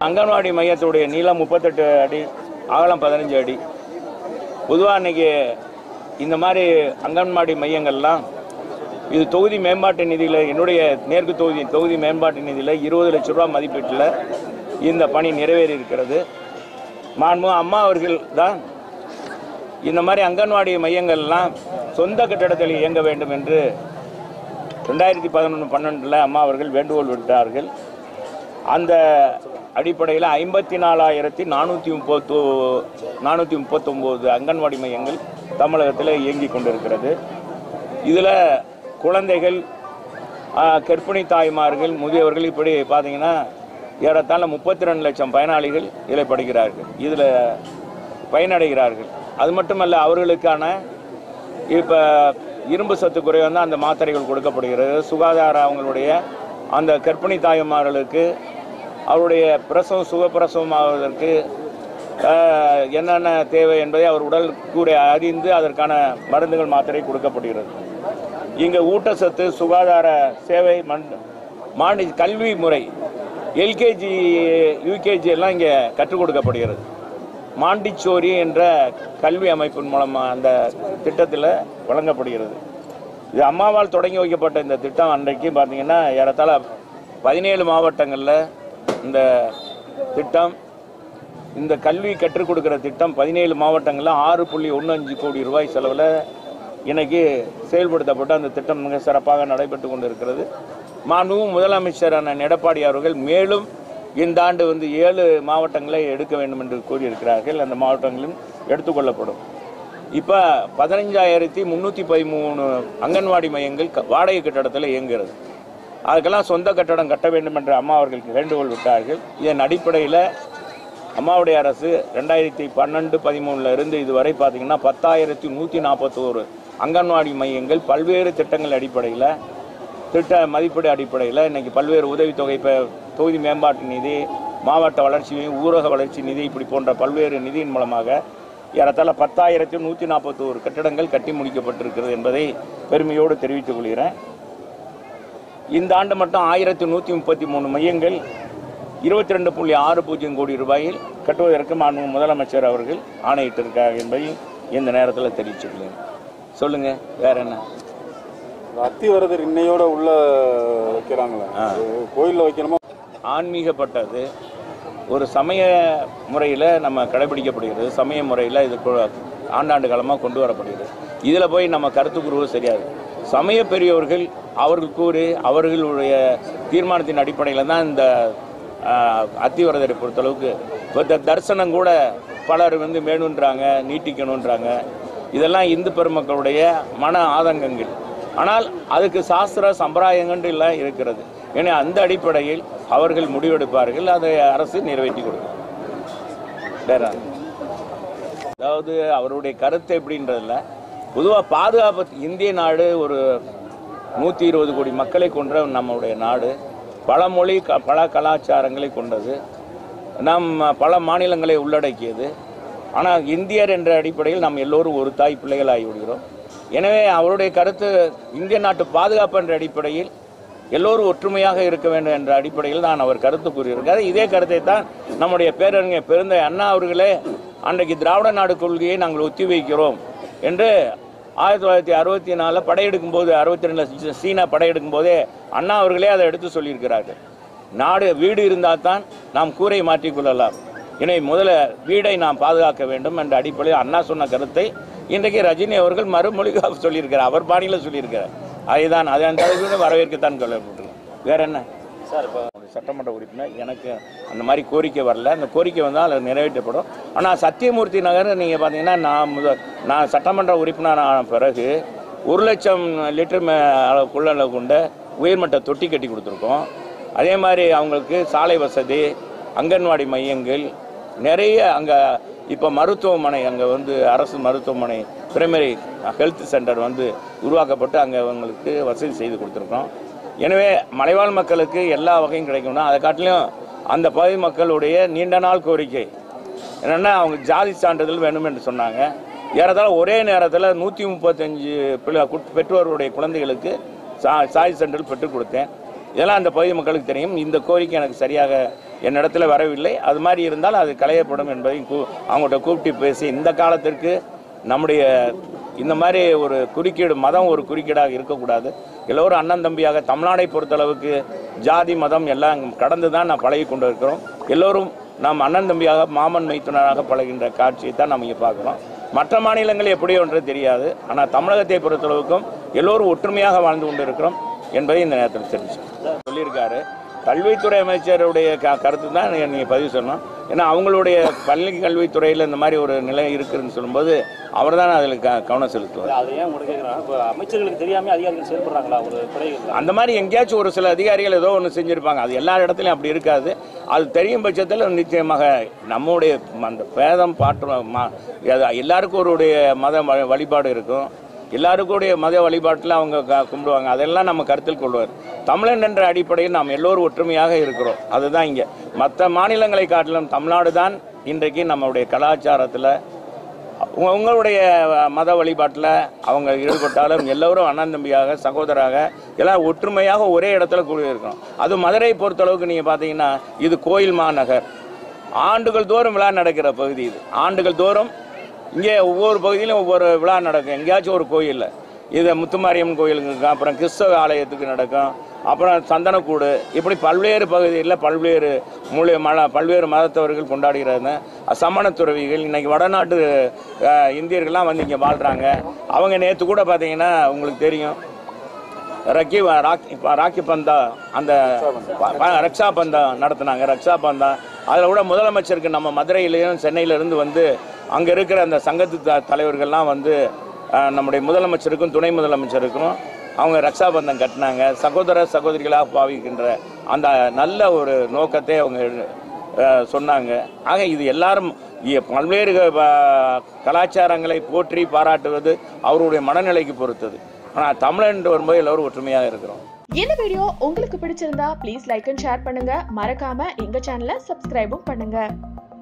அங்கன்வாடி மையத்துடைய நீளம் முப்பத்தெட்டு அடி அகலம் பதினஞ்சு அடி பொதுவாக இன்னைக்கு இந்த மாதிரி அங்கன்வாடி மையங்கள்லாம் இது தொகுதி மேம்பாட்டு நிதியில் என்னுடைய மேற்கு தொகுதி தொகுதி மேம்பாட்டு நிதியில் இருபது லட்ச ரூபா மதிப்பீட்டில் இந்த பணி நிறைவேறி இருக்கிறது மாண்பு அம்மா அவர்கள் தான் இந்த மாதிரி அங்கன்வாடி மையங்கள்லாம் சொந்த கட்டிடத்தில் இயங்க வேண்டும் என்று ரெண்டாயிரத்தி பதினொன்று பன்னெண்டில் அம்மா அவர்கள் வேண்டுகோள் விட்டார்கள் அந்த அடிப்படையில் ஐம்பத்தி நாலாயிரத்தி நானூற்றி முப்பத்தோ நானூற்றி முப்பத்தொம்போது அங்கன்வாடி மையங்கள் தமிழகத்தில் இயங்கி கொண்டிருக்கிறது இதில் குழந்தைகள் ஆ, கர்ப்பிணி தாய்மார்கள் முதியவர்கள் இப்படி பார்த்தீங்கன்னா ஏறத்தாழ முப்பத்தி ரெண்டு லட்சம் பயனாளிகள் இதில் படிக்கிறார்கள் இதில் பயனடைகிறார்கள் அது மட்டுமல்ல அவர்களுக்கான இப்போ இரும்பு சத்து குறைவு வந்து அந்த மாத்திரைகள் கொடுக்கப்படுகிறது சுகாதார அவங்களுடைய அந்த கர்ப்பிணி தாய்மார்களுக்கு அவருடைய பிரசவம் சுகப்பிரசவம் ஆவதற்கு ஆஹ், என்னென்ன தேவை என்பதை அவர் உடல் கூரை அறிந்து அதற்கான மருந்துகள் மாத்திரை கொடுக்கப்படுகிறது இங்கே ஊட்டச்சத்து சுகாதார சேவை மண் மாணி கல்வி முறை எல்கேஜி யூகேஜி எல்லாம் இங்கே கற்றுக் கொடுக்கப்படுகிறது மாண்டிச்சோரி என்ற கல்வி அமைப்பின் மூலமாக அந்த திட்டத்தில் வழங்கப்படுகிறது இது அம்மாவால் தொடங்கி வைக்கப்பட்ட இந்த திட்டம் அன்றைக்கு பார்த்தீங்கன்னா ஏறத்தாழ பதினேழு மாவட்டங்களில் இந்த திட்டம் இந்த கல்வி கற்றுக் கொடுக்குற திட்டம் பதினேழு மாவட்டங்களில் ஆறு புள்ளி ஒன்று அஞ்சு கோடி ரூபாய் செலவில் இன்னைக்கு செயல்படுத்தப்பட்டு அந்த திட்டம் மிக சிறப்பாக நடைபெற்று கொண்டிருக்கிறது மாண்பு முதலமைச்சர் அண்ணன் எடப்பாடி அவர்கள் மேலும் இந்த ஆண்டு வந்து ஏழு மாவட்டங்களை எடுக்க வேண்டும் என்று கூறியிருக்கிறார்கள் அந்த மாவட்டங்களும் எடுத்துக்கொள்ளப்படும் இப்போ பதினஞ்சாயிரத்தி முந்நூற்றி பதிமூணு அங்கன்வாடி மையங்கள் க- வாடகை கட்டடத்தில் இயங்குகிறது அதுக்கெல்லாம் சொந்த கட்டடம் கட்ட வேண்டும் என்று அம்மா அவர்களுக்கு வேண்டுகோள் விட்டார்கள் இதன் அடிப்படையில் அம்மாவுடைய அரசு ரெண்டாயிரத்தி பன்னெண்டு பதிமூணுல இருந்து இதுவரை பார்த்தீங்கன்னா பத்தாயிரத்தி நூற்றி நாற்பத்தோரு அங்கன்வாடி மையங்கள் பல்வேறு திட்டங்கள் அடிப்படையில் திட்ட மதிப்பீடு அடிப்படையில் இன்னைக்கு பல்வேறு உதவித்தொகை இப்போ தொகுதி மேம்பாட்டு நிதி மாவட்ட வளர்ச்சி ஊரக வளர்ச்சி நிதி இப்படி போன்ற பல்வேறு நிதியின் மூலமாக ஏறத்தாழ பத்தாயிரத்தி நூற்றி நாற்பத்தோரு கட்டடங்கள் கட்டி முடிக்கப்பட்டிருக்கிறது என்பதை பெருமையோடு தெரிவித்துக் கொள்கிறேன் இந்த ஆண்டு மட்டும் ஆயிரத்தி நூற்றி முப்பத்தி மூணு மையங்கள் இருபத்தி ரெண்டு புள்ளி ஆறு பூஜ்ஜியம் கோடி ரூபாயில் கட்டுவதற்கு மாண்பு முதலமைச்சர் அவர்கள் ஆணையிட்டிருக்கார் என்பதை இந்த நேரத்தில் தெரிவிச்சுக்கிறேன் சொல்லுங்க வேற என்ன அத்திவரதர் இன்னையோட உள்ள வைக்கிறாங்களே அது கோயில்ல வைக்கணுமா ஆன்மீகப்பட்டது ஒரு சமய முறையில் நம்ம கடைபிடிக்கப்படுகிறது சமய முறையில் இது கொ- ஆண்டாண்டு காலமாக கொண்டு வரப்படுகிறது இதில் போய் நம்ம கருத்து கூறுவது சரியாது சமய பெரியவர்கள் அவர்கள் கூறி அவர்களுடைய தீர்மானத்தின் அடிப்படையில் தான் இந்த ஆஹ், அத்திவரதரை பொறுத்தளவுக்கு இப்போ இந்த தரிசனம் கூட பலர் வந்து வேணுன்றாங்க நீட்டிக்கணுன்றாங்க இதெல்லாம் இந்து பெருமக்களுடைய மன ஆதங்கங்கள் ஆனால் அதுக்கு சாஸ்திர சம்பிரதாயங்கள் எல்லாம் இருக்கிறது ஏன்னா அந்த அடிப்படையில் அவர்கள் முடிவெடுப்பார்கள் அதை அரசு நிறைவேற்றி கொடுக்கும் வேற அதாவது அவருடைய கருத்து எப்படின்றதில்ல பொதுவாக பாதுகாப்பு இந்திய நாடு ஒரு நூற்றி இருபது கோடி மக்களை கொண்ட நம்முடைய நாடு பல மொழி க- பல கலாச்சாரங்களை கொண்டது நம் பல மாநிலங்களை உள்ளடக்கியது ஆனால் இந்தியர் என்ற அடிப்படையில் நாம் எல்லோரும் ஒரு தாய் பிள்ளைகள் ஆகிவிடுகிறோம் எனவே அவருடைய கருத்து இந்திய நாட்டு பாதுகாப்பு என்ற அடிப்படையில் எல்லோரும் ஒற்றுமையாக இருக்க வேண்டும் என்ற அடிப்படையில் தான் அவர் கருத்து கூறியிருக்கார் இதே கருத்தை தான் நம்முடைய பேரறிஞர் பெருந்தை அண்ணா அவர்களே அன்றைக்கு திராவிட நாடு கொள்கையை நாங்கள் ஒத்தி வைக்கிறோம் என்று ஆயிரத்தி தொள்ளாயிரத்தி அறுபத்தி நாலில் படையெடுக்கும் போது அறுபத்தி ரெண்டில் சீனா படையெடுக்கும் போதே அண்ணா அவர்களே அதை எடுத்து சொல்லியிருக்கிறார்கள் நாடு வீடு இருந்தால் தான் நாம் கூரை மாற்றிக்கொள்ளலாம் எனவே முதல்ல வீடை நாம் பாதுகாக்க வேண்டும் என்ற அடிப்படையில் அண்ணா சொன்ன கருத்தை இன்றைக்கு ரஜினி அவர்கள் மறுமொழியாக சொல்லியிருக்கிறார் அவர் பாணியில் சொல்லியிருக்கிறார் அதுதான் அதை அந்த அளவுக்கு வரவேற்கத்தான் கொள்ளப்பட்டிருக்கோம் வேற என்ன சார் இப்போ சட்டமன்ற உறுப்பினர் எனக்கு அந்த மாதிரி கோரிக்கை வரல அந்த கோரிக்கை வந்தால் அது நிறைவேற்றப்படும் ஆனால் சத்தியமூர்த்தி நகர் நீங்கள் பார்த்தீங்கன்னா நான் முத நான் சட்டமன்ற உறுப்பினர் ஆன பிறகு ஒரு லட்சம் லிட்டர் மே அளவு கொள்ளளவு கொண்ட உயர்மட்ட தொட்டி கட்டி கொடுத்துருக்கோம் அதே மாதிரி அவங்களுக்கு சாலை வசதி அங்கன்வாடி மையங்கள் நிறைய அங்கே இப்போ மருத்துவமனை அங்கே வந்து அரசு மருத்துவமனை பிரைமரி ஹெல்த் சென்டர் வந்து உருவாக்கப்பட்டு அங்கே அவங்களுக்கு வசதி செய்து கொடுத்துருக்கோம் எனவே மலைவாழ் மக்களுக்கு எல்லா வகையும் கிடைக்கும்னா அதை காட்டிலும் அந்த பகுதி மக்களுடைய நீண்ட நாள் கோரிக்கை என்னென்னா அவங்க ஜாதி சான்றிதழ் வேணும் என்று சொன்னாங்க ஏறத்தாழ ஒரே நேரத்தில் நூற்றி முப்பத்தஞ்சு பிள்ளை கு- பெற்றோருடைய குழந்தைகளுக்கு சா சாதி சான்றிதழ் பெற்றுக் கொடுத்தேன் இதெல்லாம் அந்த பகுதி மக்களுக்கு தெரியும் இந்த கோரிக்கை எனக்கு சரியாக என்னிடத்துல வரவில்லை அது மாதிரி இருந்தால் அது களையப்படும் என்பதையும் கூ அவங்கள்ட்ட கூப்பிட்டு பேசி இந்த காலத்திற்கு நம்முடைய இந்த மாதிரி ஒரு குறுக்கீடு மதம் ஒரு குறுக்கீடாக இருக்கக்கூடாது எல்லோரும் அண்ணன் தம்பியாக தமிழ்நாடை பொறுத்தளவுக்கு ஜாதி மதம் எல்லாம் கடந்து தான் நாம் பழகி கொண்டு இருக்கிறோம் எல்லோரும் நாம் அண்ணன் தம்பியாக மாமன் மைத்துனராக பழகின்ற காட்சியை தான் நம்ம இங்கே பார்க்குறோம் மற்ற மாநிலங்கள் எப்படியோ என்று தெரியாது ஆனால் தமிழகத்தை பொறுத்தளவுக்கும் எல்லோரும் ஒற்றுமையாக வாழ்ந்து கொண்டு இருக்கிறோம் என்பதை இந்த நேரத்தில் தெரிவிச்சு சொல்லியிருக்காரு கல்வித்துறை அமைச்சருடைய க கருத்து தான் நீங்கள் பதிவு சொல்லணும் ஏன்னா அவங்களுடைய பள்ளி கல்வித்துறையில் இந்த மாதிரி ஒரு நிலை இருக்குதுன்னு சொல்லும்போது அவர் தான் அதில் க கவனம் செலுத்துவார் அதை ஏன் உங்களுக்கு கேட்குறாங்க இப்போ அமைச்சர்களுக்கு தெரியாம அதிகாரிகள் செயல்படுறாங்களா ஒரு துறையில் அந்த மாதிரி எங்கேயாச்சும் ஒரு சில அதிகாரிகள் ஏதோ ஒன்று செஞ்சுருப்பாங்க அது எல்லா இடத்துலையும் அப்படி இருக்காது அது தெரியும் பட்சத்தில் நிச்சயமாக நம்முடைய அந்த பேதம் பாற்று ம- அது எல்லாருக்கும் ஒருடைய மத வ- வழிபாடு இருக்கும் எல்லாருக்குடைய மத வழிபாட்டில் அவங்க க- கும்பிடுவாங்க அதெல்லாம் நம்ம கருத்தில் கொள்வார் தமிழன் என்ற அடிப்படையில் நாம் எல்லோரும் ஒற்றுமையாக இருக்கிறோம் அதுதான் இங்கே மற்ற மாநிலங்களை காட்டிலும் தமிழ்நாடு தான் இன்றைக்கு நம்மளுடைய கலாச்சாரத்தில் உங்க- உங்களுடைய மத வழிபாட்டில் அவங்க ஈடுபட்டாலும் எல்லோரும் அண்ணன் தம்பியாக சகோதராக எல்லாம் ஒற்றுமையாக ஒரே இடத்துல கூடியிருக்கணும் அது மதுரை பொறுத்தளவுக்கு நீங்கள் பார்த்தீங்கன்னா இது கோயில் மாநகர் ஆண்டுகள் தோறும் விழா நடக்கிற பகுதி இது ஆண்டுகள் தோறும் இங்கே ஒவ்வொரு பகுதியிலும் ஒவ்வொரு விழா நடக்கும் எங்கேயாச்சும் ஒரு கோயிலில் இது முத்துமாரியம்மன் கோயிலுக்கு இருக்கும் அப்புறம் கிறிஸ்தவ ஆலயத்துக்கு நடக்கும் அப்புறம் சந்தனக்கூடு இப்படி பல்வேறு பகுதிகளில் பல்வேறு மூலிய மல பல்வேறு மதத்தவர்கள் கொண்டாடுகிறாங்க சமண துறவிகள் இன்னைக்கு வடநாட்டு அஹ், இந்தியர்கள்லாம் வந்து இங்கே வாழ்கிறாங்க அவங்க நேற்று கூட பார்த்தீங்கன்னா உங்களுக்கு தெரியும் ரக்கி ராக்கி இப்போ ராக்கி பந்தா அந்த ப- ப- ரக்ஷா பந்தா நடத்துனாங்க ரக்ஷா பந்தா அதில் கூட முதலமைச்சருக்கு நம்ம மதுரையிலையும் சென்னையிலேருந்து வந்து அங்கே இருக்கிற அந்த சங்கத்து த- தலைவர்கள்லாம் வந்து அஹ், நம்முடைய முதலமைச்சருக்கும் துணை முதலமைச்சருக்கும் அவங்க ரக்ஷா பந்தம் கட்டினாங்க சகோதர சகோதரிகளாக பாவிக்கின்ற அந்த நல்ல ஒரு நோக்கத்தை அவங்க அஹ், சொன்னாங்க ஆக இது எல்லாரும் இ- பல்வேறு அஹ், கலாச்சாரங்களை போற்றி பாராட்டுவது அவருடைய மனநிலைக்கு பொறுத்தது ஆனால் தமிழன் வரும்போது எல்லோரும் ஒற்றுமையாக இருக்கிறோம் இந்த வீடியோ உங்களுக்கு பிடிச்சிருந்தா ப்ளீஸ் லைக் அண்ட் ஷேர் பண்ணுங்க மறக்காம எங்க சேனலை சப்ஸ்கிரைபும் பண்ணுங்க